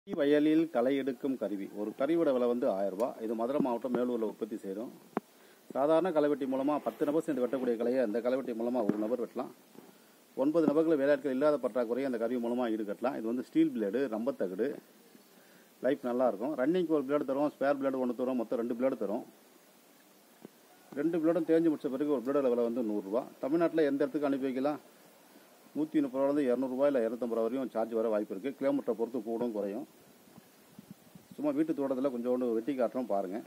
வயலில் களை எடுக்கும் கருவி ஒரு கருவியோட விலை வந்து ஆயிரம் ரூபாய் இது மதுரை மாவட்டம் மேலூரில் உற்பத்தி செய்கிறோம் சாதாரண களைவெட்டி மூலமாக பத்து நபர் சேர்ந்து வெட்டக்கூடிய கலையை அந்த களைவெட்டி மூலமாக ஒரு நபர் வெட்டலாம் ஒன்பது நபர்கள் வேலையாட்கள் இல்லாத பற்றாக்குறையை அந்த கருவி மூலமாக ஈடுகட்டலாம் இது வந்து ஸ்டீல் பிளேடு ரம்பத்தகடு லைஃப் நல்லா இருக்கும் ரன்னிங்க்கு ஒரு பிளேடு தரும் ஸ்பேர் பிளேடு ஒன்று தரும் மொத்தம் ரெண்டு பிளேடு தரும் ரெண்டு பிளேடும் தேஞ்சு முடிச்ச பிறகு ஒரு பிளேடோட விலை வந்து நூறுரூவா தமிழ்நாட்டில் எந்த இடத்துக்கு அனுப்பி வைக்கலாம் நூற்றி முப்பது ரூபாலேருந்து இரநூறுபா இல்லை இரநூத்தம்பது ரூபா வரையும் சார்ஜ் வர வாய்ப்பு இருக்குது கிலோமீட்டரை பொறுத்து கூடும் குறையும் சும்மா வீட்டு தோட்டத்தில் கொஞ்சோண்டு வெட்டி காட்டுறோம் பாருங்கள்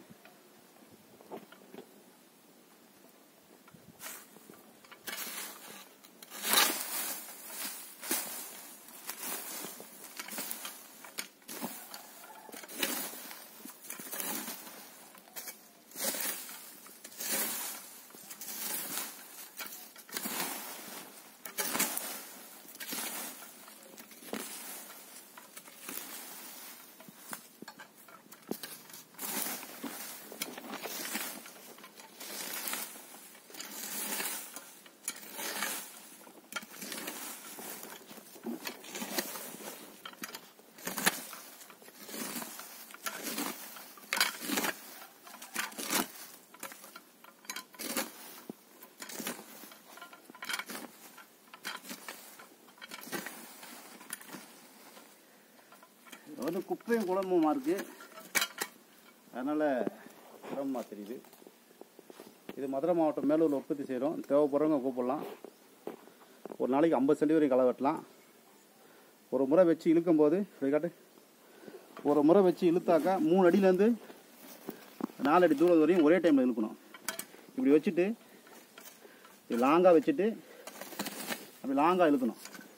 இது வந்து குப்பையும் குழம்புமா இருக்கு அதனால் சிரமமாக தெரியுது இது மதுரை மாவட்டம் மேலூரில் உற்பத்தி செய்கிறோம் தேவைப்படுறவங்க கூப்பிடலாம் ஒரு நாளைக்கு ஐம்பது சென்டி வரையும் களை வெட்டலாம் ஒரு முறை வச்சு இழுக்கும்போது இப்படி காட்டு ஒரு முறை வச்சு இழுத்தாக்கா மூணு அடியிலேருந்து நாலு அடி தூரம் வரையும் ஒரே டைமில் இழுக்கணும் இப்படி வச்சுட்டு இப்படி லாங்காக வச்சுட்டு அப்படி லாங்காக இழுக்கணும்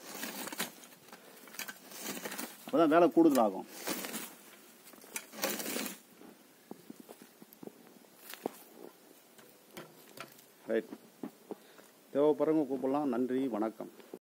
அப்பதான் வேலை கூடுதல் ஆகும் ரைட் தேவைப்படுறவங்க கூப்பிடலாம் நன்றி வணக்கம்